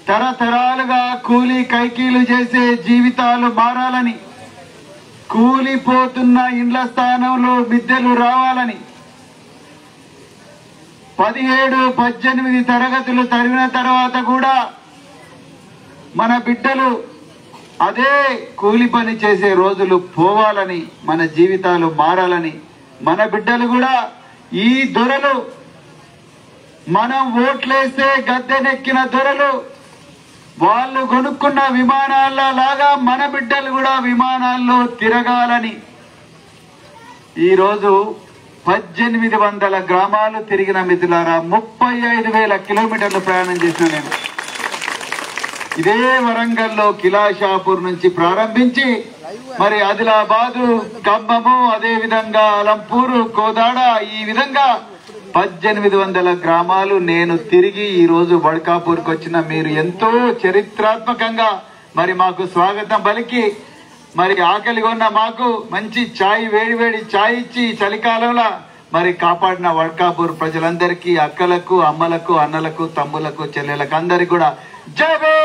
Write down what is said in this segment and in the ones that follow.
తరతరాలుగా కూలీ కైకీలు చేసే జీవితాలు మారాలని కూలిపోతున్న ఇండ్ల స్థానంలో మిద్దెలు రావాలని పదిహేడు పద్దెనిమిది తరగతులు తరిగిన తర్వాత కూడా మన బిడ్డలు అదే కూలి పని చేసే రోజులు పోవాలని మన జీవితాలు మారాలని మన బిడ్డలు కూడా ఈ దొరలు మనం ఓట్లేస్తే గద్దెనెక్కిన దొరలు వాళ్ళు కొనుక్కున్న విమానాల లాగా మన బిడ్డలు కూడా విమానాల్లో తిరగాలని ఈరోజు పద్దెనిమిది వందల గ్రామాలు తిరిగిన మిథులారా ముప్పై ఐదు వేల కిలోమీటర్లు ప్రయాణం చేసిన నేను ఇదే వరంగల్లో కిలాషాపూర్ నుంచి ప్రారంభించి మరి ఆదిలాబాదు ఖమ్మము అదే విధంగా అలంపూరు కోదాడ ఈ విధంగా పద్దెనిమిది వందల గ్రామాలు నేను తిరిగి ఈ రోజు బడ్కాపూర్కి వచ్చిన మీరు ఎంతో చరిత్రాత్మకంగా మరి మాకు స్వాగతం పలికి మరి ఆకలి కొన్న మాకు మంచి ఛాయ్ వేడి వేడి ఛాయ్ ఇచ్చి ఈ చలికాలంలో మరి కాపాడిన వడ్కాపూర్ ప్రజలందరికీ అక్కలకు అమ్మలకు అన్నలకు తమ్ములకు చెల్లెలకు అందరికి కూడా జై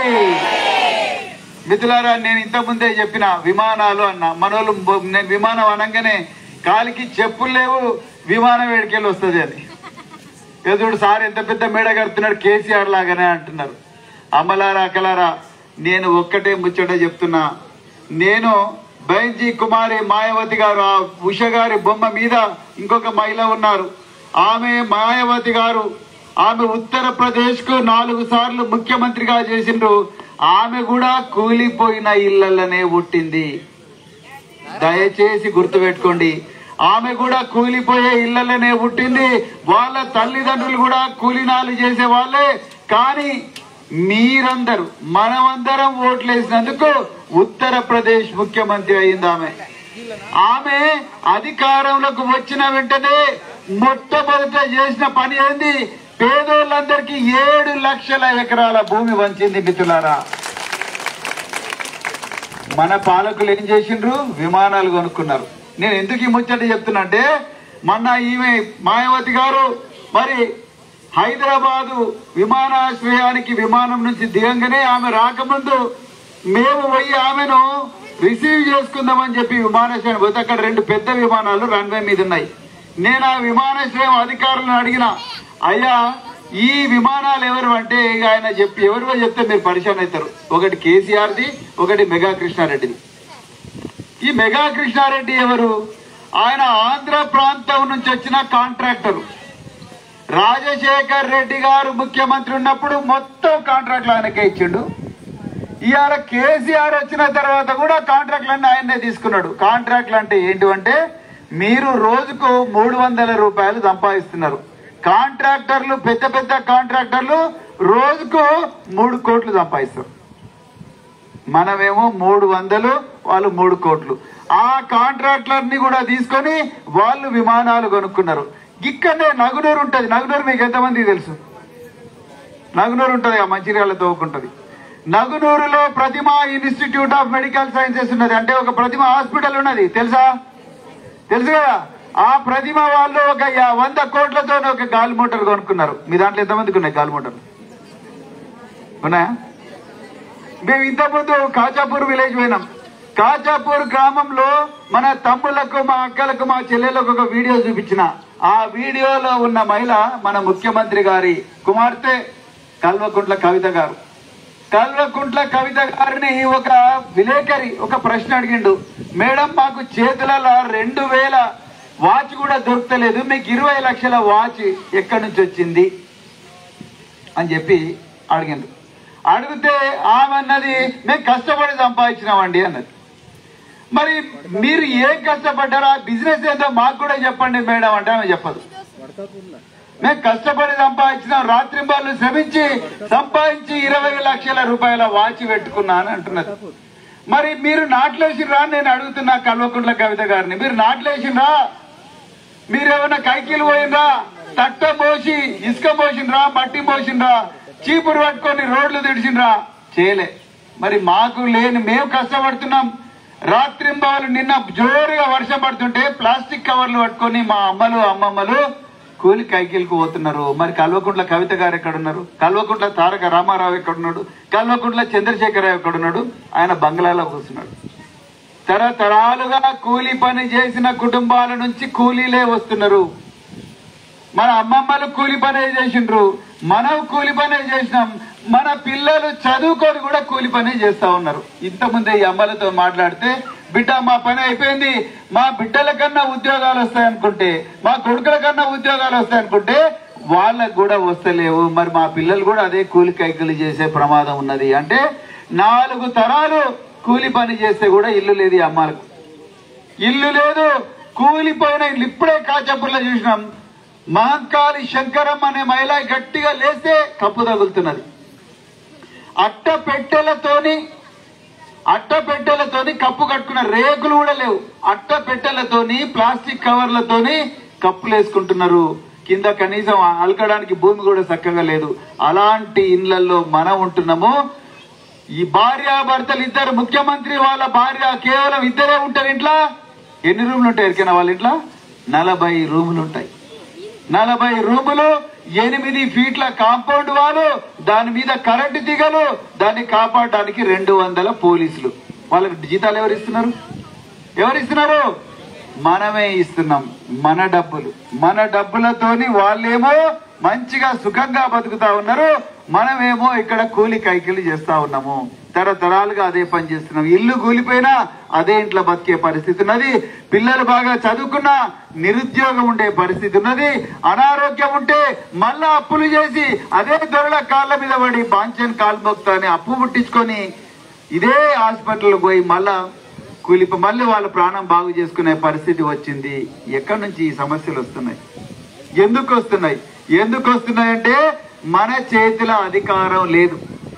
మిథులారా నేను ఇంత ముందే చెప్పిన విమానాలు అన్న మనోళ్ళు బొ- నేను విమానం అనగానే కాలికి చెప్పులు లేవు విమానం వేడికెళ్ళి వస్తుంది అని ఎదుడు సార్ ఎంత పెద్ద మేడ కడుతున్నాడు కేసీఆర్ లాగానే అంటున్నారు అమ్మలారా అక్కలారా నేను ఒక్కటే ముచ్చట చెప్తున్నా నేను బైంజీ కుమారి మాయావతి గారు ఆ ఉష గారి బొమ్మ మీద ఇంకొక మహిళ ఉన్నారు ఆమె మాయావతి గారు ఆమె ఉత్తరప్రదేశ్ కు నాలుగు సార్లు ముఖ్యమంత్రిగా చేసిండ్రు ఆమె కూడా కూలిపోయిన ఇళ్లలోనే పుట్టింది దయచేసి గుర్తుపెట్టుకోండి ఆమె కూడా కూలిపోయే ఇళ్లలోనే పుట్టింది వాళ్ళ తల్లిదండ్రులు కూడా కూలినాలు చేసే వాళ్ళే కానీ మీరందరూ మనమందరం ఓట్లేసినందుకు ఉత్తరప్రదేశ్ ముఖ్యమంత్రి అయింది ఆమె ఆమె అధికారంలోకి వచ్చిన వెంటనే మొట్టమొదట చేసిన పని ఏంది పేదోళ్ళందరికీ ఏడు లక్షల ఎకరాల భూమి వంచింది మిత్రులారా మన పాలకులు ఏం చేసిండ్రు విమానాలు కొనుక్కున్నారు నేను ఎందుకు ఈ ముచ్చట చెప్తున్నా అంటే మొన్న ఈమె మాయావతి గారు మరి హైదరాబాదు విమానాశ్రయానికి విమానం నుంచి దిగంగానే ఆమె రాకముందు మేము పోయి ఆమెను రిసీవ్ చేసుకుందామని చెప్పి విమానాశ్రయం పోతే అక్కడ రెండు పెద్ద విమానాలు రన్వే మీద ఉన్నాయి నేను ఆ విమానాశ్రయం అధికారులను అడిగిన అయ్యా ఈ విమానాలు ఎవరు అంటే ఇక ఆయన చెప్పి ఎవరివో చెప్తే మీరు పరిచయం అవుతారు ఒకటి కేసీఆర్ది ఒకటి మెగా కృష్ణారెడ్డిది ఈ మెగా కృష్ణారెడ్డి ఎవరు ఆయన ఆంధ్ర ప్రాంతం నుంచి వచ్చిన కాంట్రాక్టర్ రాజశేఖర్ రెడ్డి గారు ముఖ్యమంత్రి ఉన్నప్పుడు మొత్తం కాంట్రాక్ట్లు ఆయనకే ఇచ్చిండు ఇవాళ కేసీఆర్ వచ్చిన తర్వాత కూడా కాంట్రాక్ట్లన్నీ ఆయన్నే తీసుకున్నాడు కాంట్రాక్ట్లు అంటే ఏంటివంటే మీరు రోజుకు మూడు వందల రూపాయలు సంపాదిస్తున్నారు కాంట్రాక్టర్లు పెద్ద పెద్ద కాంట్రాక్టర్లు రోజుకు మూడు కోట్లు సంపాదిస్తారు మనమేమో మూడు వందలు వాళ్ళు మూడు కోట్లు ఆ కాంట్రాక్టర్ని కూడా తీసుకొని వాళ్ళు విమానాలు కొనుక్కున్నారు ఇక్కడనే నగునూరు ఉంటది నగునూరు మీకు ఎంతమంది తెలుసు నగునూరు ఉంటది ఆ మంచిర్యాల తవ్వుకుంటది నగునూరులో Pratima institute of medical sciences ఉన్నది అంటే ఒక ప్రతిమ హాస్పిటల్ ఉన్నది తెలుసా తెలుసు కదా ఆ ప్రతిమ వాళ్ళు ఒక యా- వంద కోట్లతో ఒక గాలి మోటార్ కొనుక్కున్నారు మీ దాంట్లో ఎంతమందికి ఉన్నాయి గాలి మోటార్లు ఉన్నాయా మేము ఇంతకుముందు కాచాపూర్ విలేజ్ పోయినాం కాచాపూర్ గ్రామంలో మన తమ్ములకు మా అక్కలకు మా చెల్లెలకు ఒక వీడియో చూపించిన ఆ వీడియోలో ఉన్న మహిళ మన ముఖ్యమంత్రి గారి కుమార్తె కల్వకుంట్ల కవిత గారు కల్వకుంట్ల కవిత గారిని ఒక విలేకరి ఒక ప్రశ్న అడిగిండు మేడం మాకు చేతులలో రెండు వేల వాచ్ కూడా దొరకలేదు మీకు ఇరవై లక్షల వాచ్ ఎక్కడి నుంచి వచ్చింది అని చెప్పి అడిగిండు అడిగితే ఆమె అన్నది మేము కష్టపడి సంపాదించినామండి అన్నది మరి మీరు ఏం కష్టపడ్డారా బిజినెస్ ఏంటో మాకు కూడా చెప్పండి మేడం అంటే ఆమె చెప్పదు మేము కష్టపడి సంపాదించినాం రాత్రి వాళ్ళు శ్రమించి సంపాదించి ఇరవై లక్షల రూపాయల వాచి పెట్టుకున్నాను అంటున్నది మరి మీరు నాట్లేసిర్రా అని నేను అడుగుతున్నా కల్వకుంట్ల కవిత గారిని మీరు నాట్లేసిండ్రా మీరేమన్నా కైకిలు పోయిండ్రా తట్ట పోసి ఇసుక పోసిండ్రా మట్టి పోసిండ్రా చీపురు పట్టుకొని రోడ్లు తెడిచిండ్రా చేయలే మరి మాకు లేని మేము కష్టపడుతున్నాం రాత్రింబాలు నిన్న జోరుగా వర్షం పడుతుంటే ప్లాస్టిక్ కవర్లు పట్టుకొని మా అమ్మలు అమ్మమ్మలు కూలి కైకిల్కి పోతున్నారు మరి కల్వకుంట్ల కవిత గారు ఎక్కడున్నారు కల్వకుంట్ల తారక రామారావు ఎక్కడున్నాడు కల్వకుంట్ల చంద్రశేఖరరావు ఎక్కడున్నాడు ఆయన బంగ్లాలో కూర్చున్నాడు తరతరాలుగా కూలి పని చేసిన కుటుంబాల నుంచి కూలీలే వస్తున్నారు మన అమ్మమ్మలు కూలి పనే చేసిండ్రు మనం కూలి పనే చేసినాం మన పిల్లలు చదువుకొని కూడా కూలి పనే చేస్తా ఉన్నారు ఇంతకుముందే ఈ అమ్మలతో మాట్లాడితే బిడ్డ మా పని అయిపోయింది మా బిడ్డల కన్నా ఉద్యోగాలు వస్తాయనుకుంటే మా కొడుకుల కన్నా ఉద్యోగాలు వస్తాయనుకుంటే వాళ్ళకు కూడా వస్తలేవు మరి మా పిల్లలు కూడా అదే కూలి కైకులు చేసే ప్రమాదం ఉన్నది అంటే నాలుగు తరాలు కూలి పని చేస్తే కూడా ఇల్లు లేదు ఈ అమ్మాలకు ఇల్లు లేదు కూలిపోయిన ఇల్లు ఇప్పుడే కాచప్పుల్లో చూసినాం మహంకాళి శంకరం అనే మహిళ గట్టిగా లేస్తే కప్పు తగులుతున్నది అట్ట పెట్టెలతోని అట్ట పెట్టెలతోని కప్పు కట్టుకున్న రేకులు కూడా లేవు అట్ట పెట్టెలతోని ప్లాస్టిక్ కవర్లతోని కప్పులు వేసుకుంటున్నారు కింద కనీసం అలకడానికి భూమి కూడా చక్కగా లేదు అలాంటి ఇండ్లలో మనం ఉంటున్నాము ఈ భార్యాభర్తలు ఇద్దరు ముఖ్యమంత్రి వాళ్ళ భార్య కేవలం ఇద్దరే ఉంటారు ఇంట్లో ఎన్ని రూములు ఉంటాయి ఎరికైనా వాళ్ళ ఇంట్లో నలభై రూములు ఉంటాయి నలభై రూములు ఎనిమిది ఫీట్ల కాంపౌండ్ వాళ్ళు దాని మీద కరెంటు దిగలు దాన్ని కాపాడడానికి రెండు వందల పోలీసులు వాళ్ళకి జీతాలు ఎవరు ఇస్తున్నారు ఎవరు ఇస్తున్నారు మనమే ఇస్తున్నాం మన డబ్బులు మన డబ్బులతోని వాళ్ళేమో మంచిగా సుఖంగా బతుకుతా ఉన్నారు మనమేమో ఇక్కడ కూలి కైకిలు చేస్తా ఉన్నాము తరతరాలుగా అదే పని చేస్తున్నాం ఇల్లు కూలిపోయినా అదే ఇంట్లో బతికే పరిస్థితి ఉన్నది పిల్లలు బాగా చదువుకున్నా నిరుద్యోగం ఉండే పరిస్థితి ఉన్నది అనారోగ్యం ఉంటే మళ్ళా అప్పులు చేసి అదే దొరల కాళ్ళ మీద పడి బాంచన్ కాలు మొక్తా అని అప్పు పుట్టించుకొని ఇదే హాస్పిటల్కి పోయి మళ్ళా కూలిప మళ్ళీ వాళ్ళ ప్రాణం బాగు చేసుకునే పరిస్థితి వచ్చింది ఎక్కడి నుంచి ఈ సమస్యలు వస్తున్నాయి ఎందుకు వస్తున్నాయి ఎందుకు వస్తున్నాయంటే మన చేతిలో అధికారం లేదు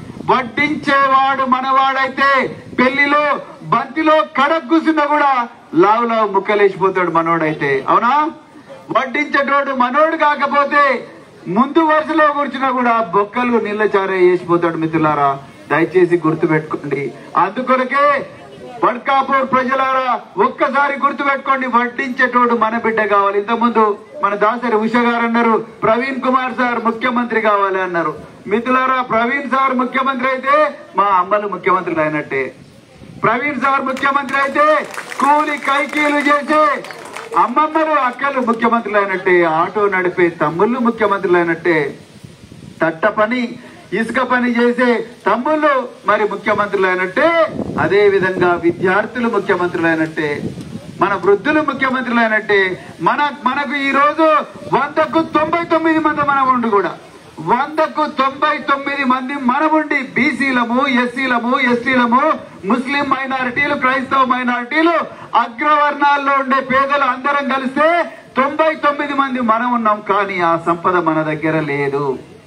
వడ్డించేవాడు మనవాడైతే పెళ్లిలో బంతిలో కడక్ కూర్చున్నా కూడా లావు లావు ముక్కలేసిపోతాడు మనోడైతే అవునా వడ్డించేటోడు మనోడు కాకపోతే ముందు వరుసలో కూర్చున్నా కూడా బొక్కలు నీళ్ళ చారే వేసిపోతాడు మిత్రులారా దయచేసి గుర్తు పెట్టుకోండి అందుకొరకే వడ్కాపూర్ ప్రజలారా ఒక్కసారి గుర్తు పెట్టుకోండి వడ్డించేటోడు మన బిడ్డ కావాలి ఇంతకుముందు మన దాసరి ఉష గారు అన్నారు ప్రవీణ్ కుమార్ సార్ ముఖ్యమంత్రి కావాలి అన్నారు మిత్రులారా ప్రవీణ్ సార్ ముఖ్యమంత్రి అయితే మా అమ్మలు ముఖ్యమంత్రులు అయినట్టే ప్రవీణ్ సార్ ముఖ్యమంత్రి అయితే కూలి కైకీలు చేసే అమ్మమ్మలు అక్కలు ముఖ్యమంత్రులు అయినట్టే ఆటో నడిపే తమ్ముళ్ళు ముఖ్యమంత్రులు అయినట్టే తట్ట పని ఇసుక పని చేసే తమ్ముళ్ళు మరి ముఖ్యమంత్రులు అయినట్టే అదే విధంగా విద్యార్థులు ముఖ్యమంత్రులు అయినట్టే మన వృద్ధులు ముఖ్యమంత్రులు అయినట్టే మన మనకు ఈ రోజు వందకు తొంభై తొమ్మిది మంది మనం ఉండి కూడా వందకు తొంభై తొమ్మిది మంది మనముండి బీసీలము ఎస్సీలము ఎస్టీలము ముస్లిం మైనారిటీలు క్రైస్తవ మైనారిటీలు అగ్రవర్ణాల్లో ఉండే పేదలు అందరం కలిస్తే తొంభై తొమ్మిది మంది మనం ఉన్నాం కానీ ఆ సంపద మన దగ్గర లేదు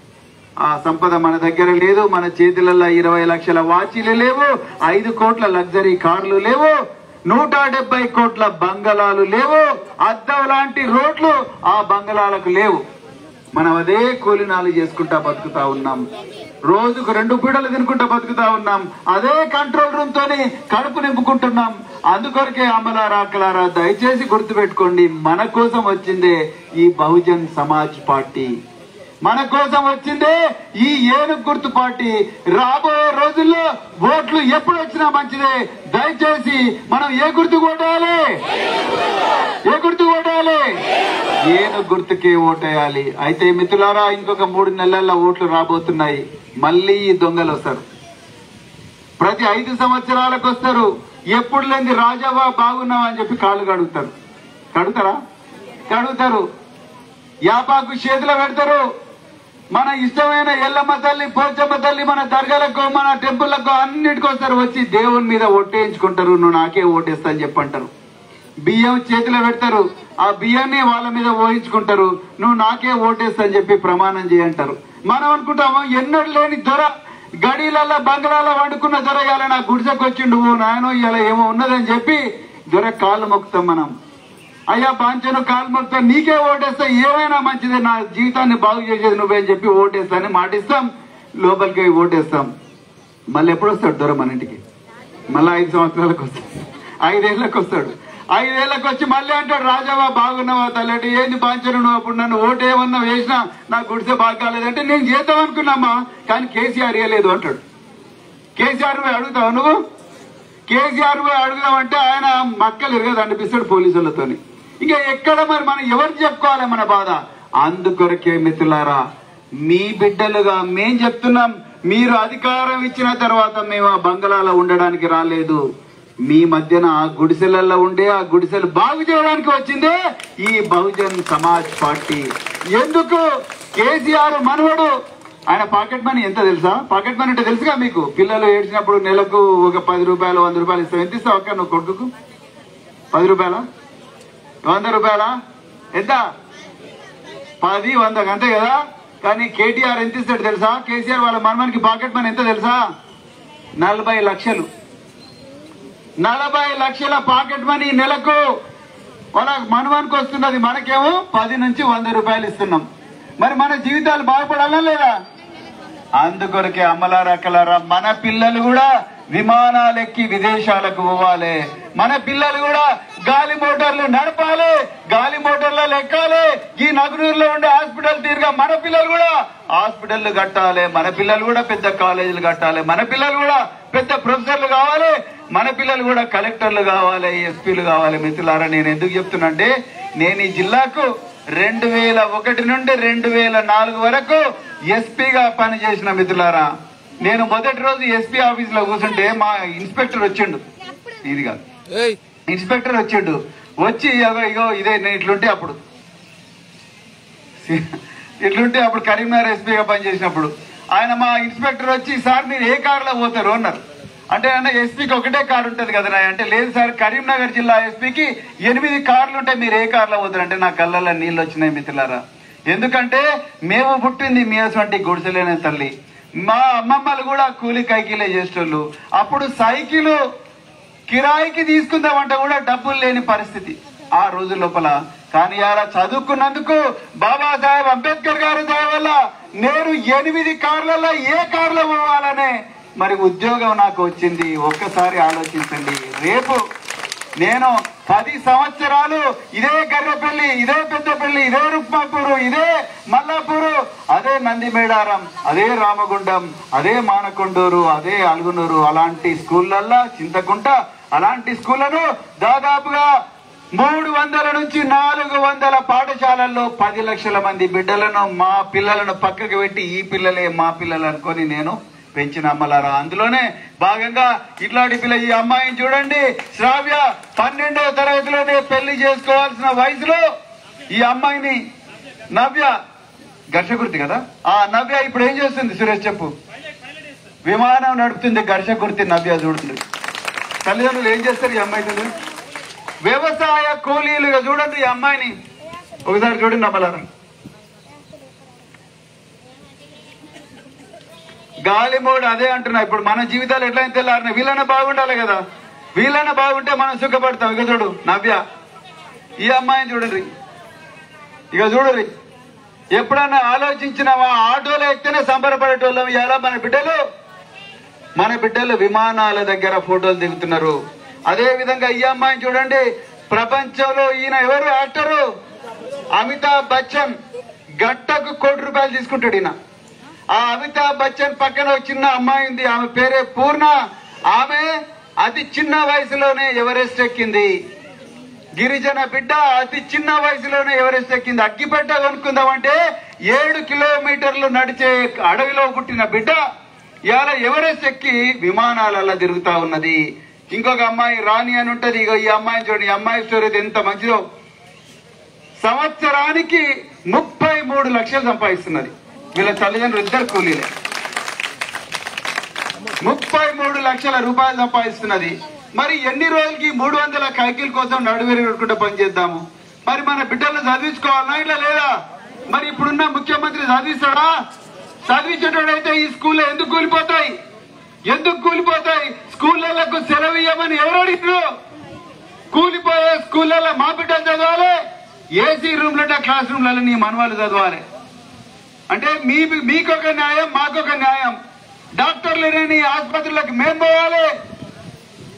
ఆ సంపద మన దగ్గర లేదు మన చేతులలో ఇరవై లక్షల వాచీలు లేవు ఐదు కోట్ల లగ్జరీ కార్లు లేవు నూట డెబ్బై కోట్ల బంగళాలు లేవు అద్దం లాంటి రోడ్లు ఆ బంగళాలకు లేవు మనం అదే కూలినాలు చేసుకుంటా బతుకుతా ఉన్నాం రోజుకు రెండు పూటలు తినుకుంటా బతుకుతా ఉన్నాం అదే కంట్రోల్ రూమ్ తోని కడుపు నింపుకుంటున్నాం అందుకొరకే అమలారా అక్కలారా దయచేసి గుర్తుపెట్టుకోండి మన కోసం వచ్చిందే ఈ బహుజన్ సమాజ్ పార్టీ మన కోసం వచ్చిందే ఈ ఏనుగు గుర్తు పార్టీ రాబోయే రోజుల్లో ఓట్లు ఎప్పుడు వచ్చినా మంచిదే దయచేసి మనం ఏ గుర్తు కొట్టాలి ఏ గుర్తు కొట్టాలి ఏనుగు గుర్తుకే ఓటేయాలి అయితే మిత్రులారా ఇంకొక మూడు నెలల్లో ఓట్లు రాబోతున్నాయి మళ్ళీ ఈ దొంగలు వస్తారు ప్రతి ఐదు సంవత్సరాలకు వస్తారు ఎప్పుడు లేని రాజావా బాగున్నావా అని చెప్పి కాళ్ళు కడుగుతారు కడుగుతారా కడుగుతారు యాపాకు చేతిలో పెడతారు మన ఇష్టమైన ఎల్లమ్మ తల్లి పోచమ్మ తల్లి మన దర్గాలకు మన టెంపుల్లకు అన్నిటికి వస్తారు వచ్చి దేవుని మీద ఒట్టేయించుకుంటారు నువ్వు నాకే ఓటేస్తా అని చెప్పంటారు బియ్యం చేతిలో పెడతారు ఆ బియ్యాన్ని వాళ్ళ మీద ఊహించుకుంటారు నువ్వు నాకే ఓటేస్తా అని చెప్పి ప్రమాణం చేయంటారు మనం అనుకుంటాము ఎన్నడూ లేని దొర గడీలలో బంగ్లాలో వండుకున్న దొర ఇవాళ నా గుడిసెకు వచ్చిండు ఓ నాయనో ఇలా ఏమో ఉన్నదని చెప్పి దొర కాళ్ళు మొక్కుతాం మనం అయ్యా బాంచను కాలు మొక్కుతా నీకే ఓటేస్తా ఏమైనా మంచిదే నా జీవితాన్ని బాగు చేసేది నువ్వే అని చెప్పి ఓటేస్తా అని మాటిస్తాం లోపలికి పోయి ఓటేస్తాం మళ్ళీ ఎప్పుడు వస్తాడు దొర మన ఇంటికి మళ్ళీ ఐదు సంవత్సరాలకు వస్తాడు ఐదేళ్లకు వస్తాడు ఐదేళ్లకు వచ్చి మళ్ళీ అంటాడు రాజావా బాగున్నావా తల్లటి ఏంది బాంచరు నువ్వు అప్పుడు నన్ను ఓటు ఏమన్నా వేసినా నాకు గుడిసె బాగా కాలేదంటే నేను చేద్దాం అనుకున్నామా కానీ కేసీఆర్ ఇవ్వలేదు అంటాడు కేసీఆర్ పోయి అడుగుతావు నువ్వు కేసీఆర్ పోయి అడుగుదామంటే ఆయన మక్కలు ఇరగదు అనిపిస్తాడు పోలీసులతోని ఇంకా ఎక్కడ మరి మనం ఎవరికి చెప్పుకోవాలి మన బాధ అందుకొరకే మిత్రులారా మీ బిడ్డలుగా మేం చెప్తున్నాం మీరు అధికారం ఇచ్చిన తర్వాత మేము ఆ బంగళాలో ఉండడానికి రాలేదు మీ మధ్యన ఆ గుడిసెలలో ఉండే ఆ గుడిసెలు బాగు చేయడానికి వచ్చిందే ఈ బహుజన్ సమాజ్ పార్టీ ఎందుకు కేసీఆర్ మనవడు ఆయన పాకెట్ మనీ ఎంత తెలుసా పాకెట్ మనీ అంటే తెలుసుగా మీకు పిల్లలు ఏడ్చినప్పుడు నెలకు ఒక పది రూపాయలు వంద రూపాయలు ఇస్తావు ఎంత ఇస్తావు అక్క నువ్వు కొడుకు పది రూపాయల వంద రూపాయల ఎంత పది వంద అంతే కదా కానీ కేటీఆర్ ఎంత ఇస్తాడు తెలుసా కేసీఆర్ వాళ్ళ మనమానికి పాకెట్ మనీ ఎంత తెలుసా నలభై లక్షలు నలభై లక్షల పాకెట్ మనీ నెలకు వాళ్ళ మనవానికి వస్తున్నది మనకేమో పది నుంచి వంద రూపాయలు ఇస్తున్నాం మరి మన జీవితాలు బాగుపడాలా లేదా అందుకొరకే అమ్మలారా అక్కలారా మన పిల్లలు కూడా విమానాలు ఎక్కి విదేశాలకు పోవాలి మన పిల్లలు కూడా గాలి మోటార్లు నడపాలి గాలి మోటార్లలో ఎక్కాలి ఈ నగనూరులో ఉండే హాస్పిటల్ తీరుగా మన పిల్లలు కూడా హాస్పిటల్ కట్టాలి మన పిల్లలు కూడా పెద్ద కాలేజీలు కట్టాలి మన పిల్లలు కూడా పెద్ద ప్రొఫెసర్లు కావాలి మన పిల్లలు కూడా కలెక్టర్లు కావాలి ఎస్పీలు కావాలి మిత్రులారా నేను ఎందుకు చెప్తున్నా నేను ఈ జిల్లాకు రెండు వేల ఒకటి నుండి రెండు వేల నాలుగు వరకు ఎస్పీగా పనిచేసిన మిత్రులారా నేను మొదటి రోజు ఎస్పీ ఆఫీస్ లో కూర్చుంటే మా ఇన్స్పెక్టర్ వచ్చిండు ఇది కాదు ఏయ్ ఇన్స్పెక్టర్ వచ్చిండు వచ్చి ఇగో ఇగో ఇదే నేను ఇట్లుంటే అప్పుడు ఇట్లుంటే అప్పుడు కరీంనగర్ ఎస్పీగా పనిచేసినప్పుడు ఆయన మా ఇన్స్పెక్టర్ వచ్చి సార్ మీరు ఏ కారులో పోతారు అన్నారు అంటే అన్న ఎస్పీకి ఒకటే కారు ఉంటది కదా నాయ్ అంటే లేదు సార్ కరీంనగర్ జిల్లా ఎస్పీకి ఎనిమిది కార్లు ఉంటాయి మీరు ఏ కార్లో పోతారు అంటే నా కళ్ళల్లో నీళ్ళు వచ్చినాయి మిత్రులారా ఎందుకంటే మేము పుట్టింది మీ అటువంటి గుడిసెలేని తల్లి మా అమ్మమ్మలు కూడా కూలి కైకిలే చేసేటోళ్ళు అప్పుడు సైకిల్ కిరాయికి తీసుకుందామంటే కూడా డబ్బులు లేని పరిస్థితి ఆ రోజు లోపల కానీ అలా చదువుకున్నందుకు బాబాసాహెబ్ అంబేద్కర్ గారి దయ వల్ల నేను ఎనిమిది కార్లలో ఏ కార్లో పోవాలనే మరి ఉద్యోగం నాకు వచ్చింది ఒక్కసారి ఆలోచించండి రేపు నేను పది సంవత్సరాలు ఇదే గర్రెపల్లి ఇదే పెద్దపల్లి ఇదే రుక్మాపూరు ఇదే మల్లాపూరు అదే నందిమేడారం అదే రామగుండం అదే మానకొండూరు అదే అలుగునూరు అలాంటి స్కూళ్ళల్లో చింతకుంట అలాంటి స్కూళ్లను దాదాపుగా మూడు వందల నుంచి నాలుగు వందల పాఠశాలల్లో పది లక్షల మంది బిడ్డలను మా పిల్లలను పక్కకు పెట్టి ఈ పిల్లలే మా పిల్లలు అనుకొని నేను పెంచిన అమ్మలారా అందులోనే భాగంగా ఇట్లాంటి పిల్ల ఈ అమ్మాయిని చూడండి శ్రావ్య పన్నెండవ తరగతిలోనే పెళ్లి చేసుకోవాల్సిన వయసులో ఈ అమ్మాయిని నవ్య ఘర్షకుర్తి కదా ఆ నవ్య ఇప్పుడు ఏం చేస్తుంది సురేష్ చెప్పు విమానం నడుపుతుంది ఘర్షకుర్తి నవ్య చూడుతుంది తల్లిదండ్రులు ఏం చేస్తారు ఈ అమ్మాయి చూడండి వ్యవసాయ కూలీలుగా చూడండి ఈ అమ్మాయిని ఒకసారి చూడండి నమ్మలారా గాలి మోడు అదే అంటున్నా ఇప్పుడు మన జీవితాలు ఎట్లయితే తెల్లారిన వీళ్ళైనా బాగుండాలి కదా వీళ్ళైనా బాగుంటే మనం సుఖపడతాం ఇక చూడు నవ్య ఈ అమ్మాయిని చూడండి ఇక చూడరి ఎప్పుడన్నా ఆలోచించినావా ఆటోలో ఎక్కితేనే సంబరపడేటోళ్ళం ఎలా మన బిడ్డలు మన బిడ్డలు విమానాల దగ్గర ఫోటోలు దిగుతున్నారు అదే విధంగా ఈ అమ్మాయిని చూడండి ప్రపంచంలో ఈయన ఎవరు యాక్టరు అమితాబ్ బచ్చన్ గంటకు కోటి రూపాయలు తీసుకుంటాడు ఈయన ఆ అమితాబ్ బచ్చన్ పక్కన ఒక చిన్న అమ్మాయి ఉంది ఆమె పేరే పూర్ణ ఆమె అతి చిన్న వయసులోనే ఎవరెస్ట్ ఎక్కింది గిరిజన బిడ్డ అతి చిన్న వయసులోనే ఎవరెస్ట్ ఎక్కింది అగ్గిపెట్ట కొనుక్కుందామంటే ఏడు కిలోమీటర్లు నడిచే అడవిలో పుట్టిన బిడ్డ ఇవాళ ఎవరెస్ట్ ఎక్కి విమానాలలో తిరుగుతా ఉన్నది ఇంకొక అమ్మాయి రాణి అని ఉంటది ఇగో ఈ అమ్మాయి చూడండి ఈ అమ్మాయి స్టోరీ అయితే ఎంత మంచిదో సంవత్సరానికి ముప్పై మూడు లక్షలు సంపాదిస్తున్నది వీళ్ళ తల్లిదండ్రులు ఇద్దరు కూలీలే ముప్పై మూడు లక్షల రూపాయలు సంపాదిస్తున్నది మరి ఎన్ని రోజులకి మూడు వందల కైకిల్ కోసం నడువేరు పెట్టుకుంటే పనిచేద్దాము మరి మన బిడ్డలను చదివించుకోవాలన్నా ఇట్లా లేదా మరి ఇప్పుడున్న ముఖ్యమంత్రి చదివిస్తాడా చదివించేటోడైతే ఈ స్కూల్లో ఎందుకు కూలిపోతాయి ఎందుకు కూలిపోతాయి స్కూళ్ళకు సెలవు ఇవ్వమని ఎవరు అడిగారు కూలిపోయే స్కూళ్ళలో మా బిడ్డలు చదవాలి ఏసీ రూమ్లలో క్లాస్ రూమ్లలో నీ మనవాళ్ళు చదవాలి అంటే మీ మీకొక న్యాయం మాకొక న్యాయం డాక్టర్లు లేని ఆసుపత్రులకు మేం పోవాలి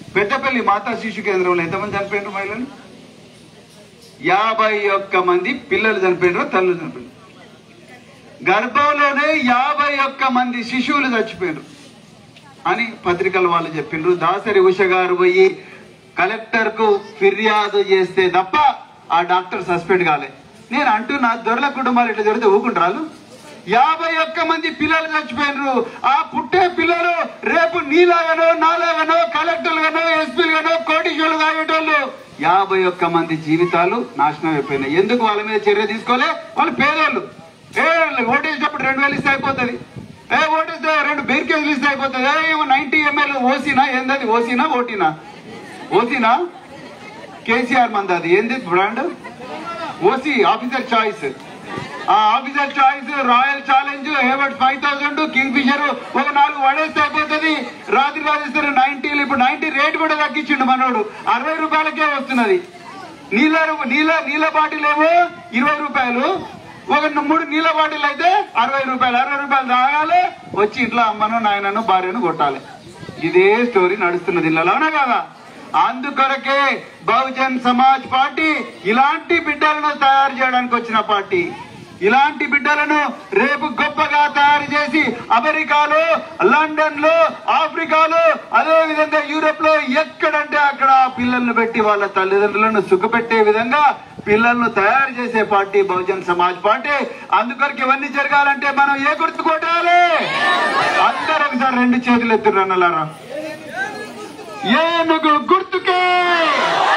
పెద్దపల్లి మాతా శిశు కేంద్రంలో ఎంతమంది చనిపోయినారు మహిళలు యాభై ఒక్క మంది పిల్లలు చనిపోయినారు తల్లులు చనిపోయినారు గర్భంలోనే యాభై ఒక్క మంది శిశువులు చచ్చిపోయారు అని పత్రికలు వాళ్ళు చెప్పిండ్రు దాసరి ఉష గారు పోయి కలెక్టర్ కు ఫిర్యాదు చేస్తే తప్ప ఆ డాక్టర్ సస్పెండ్ కాలే నేను అంటున్నా దొరల కుటుంబాలు ఇట్లా జరిగితే ఊకుంటారు యాభై ఒక్క మంది పిల్లలు చచ్చిపోయినరు ఆ పుట్టే పిల్లలు రేపు నీలాగనో నాలాగనో కలెక్టర్లుగానో ఎస్పీలుగానో కోటీశ్వరులు తాగేటోళ్ళు యాభై ఒక్క మంది జీవితాలు నాశనం అయిపోయినాయి ఎందుకు వాళ్ళ మీద చర్య తీసుకోలే వాళ్ళు పేదోళ్ళు ఏ ఓటేసినప్పుడు రెండు వేలు ఇస్తే అయిపోతుంది ఏ ఓటేస్తే రెండు బీర్ కేజీలు ఇస్తే అయిపోతుంది ఏమో నైన్టీ ఎంఎల్ ఓసీనా ఏందది ఓసీనా ఓటీనా ఓసీనా కేసీఆర్ మంది అది ఏంది బ్రాండ్ ఓసీ ఆఫీసర్ చాయిస్ ఆ officer choice royal challenge Hayward five thousand Kingfisher ఒక నాలుగు పడేస్తే అయిపోతుంది రాత్రి రాజేస్తారు నైన్టీలు ఇప్పుడు నైన్టీ రేట్ కూడా తగ్గించిండు మనోడు అరవై రూపాయలకే వస్తున్నది నీళ్ళ నీళ్ళ నీళ్ళ బాటిల్ ఏమో ఇరవై రూపాయలు ఒక మూడు నీళ్ళ బాటిల్ అయితే అరవై రూపాయలు అరవై రూపాయలు తాగాలి వచ్చి ఇంట్లో అమ్మను నాయనను భార్యను కొట్టాలి ఇదే స్టోరీ నడుస్తున్నది ఇళ్ళలో అవునా కదా అందుకొరకే బహుజన్ సమాజ్ పార్టీ ఇలాంటి బిడ్డలను తయారు చేయడానికి వచ్చిన పార్టీ ఇలాంటి బిడ్డలను రేపు గొప్పగా తయారు చేసి అమెరికాలో లండన్ లో ఆఫ్రికాలో అదే విధంగా యూరోప్ లో ఎక్కడంటే అక్కడ పిల్లల్ని పెట్టి వాళ్ళ తల్లిదండ్రులను సుఖపెట్టే విధంగా పిల్లలను తయారు చేసే పార్టీ బహుజన్ సమాజ్ పార్టీ అందుకొరకు ఇవన్నీ జరగాలంటే మనం ఏ గుర్తు కొట్టాలి అందరూ ఒకసారి రెండు చేతులు ఎత్తురు అన్నలారా ఏనుగు గుర్తుకే